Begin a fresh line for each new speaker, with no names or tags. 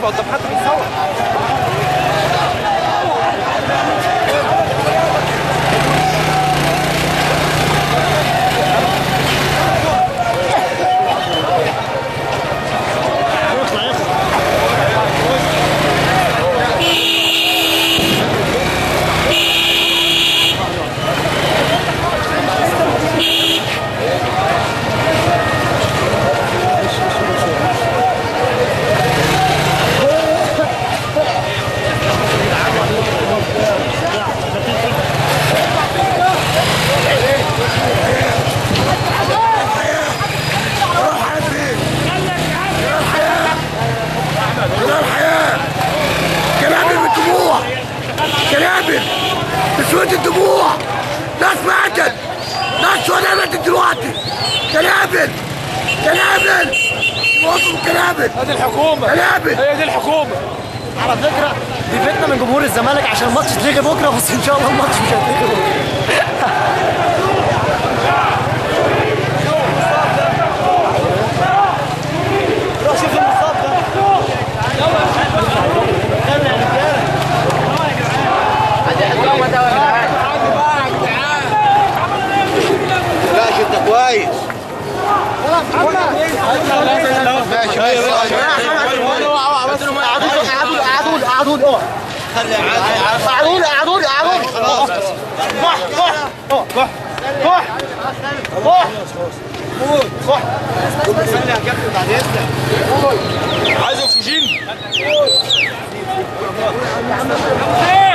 ما قدام حد بيصور
كلام الحياة كلابل بالدموع كلابل بسود الدموع ناس ماتت ناس سوداء ماتت دلوقتي كلابل كلابل وقفوا كلابل
هذه الحكومه
كلابل
هي دي الحكومه
على فكره دي فتنه من جمهور الزمالك عشان الماتش يتلغي بكره بس ان شاء الله الماتش مش هيتلغي بكره روح شوف المصاب ده
لا شفت كويس ماشي ماشي
قعدوا قعدوا قعدوا اه قعدوا قعدوا قعدوا
خلاص
صح صح صح صح صح
عايز اكسجين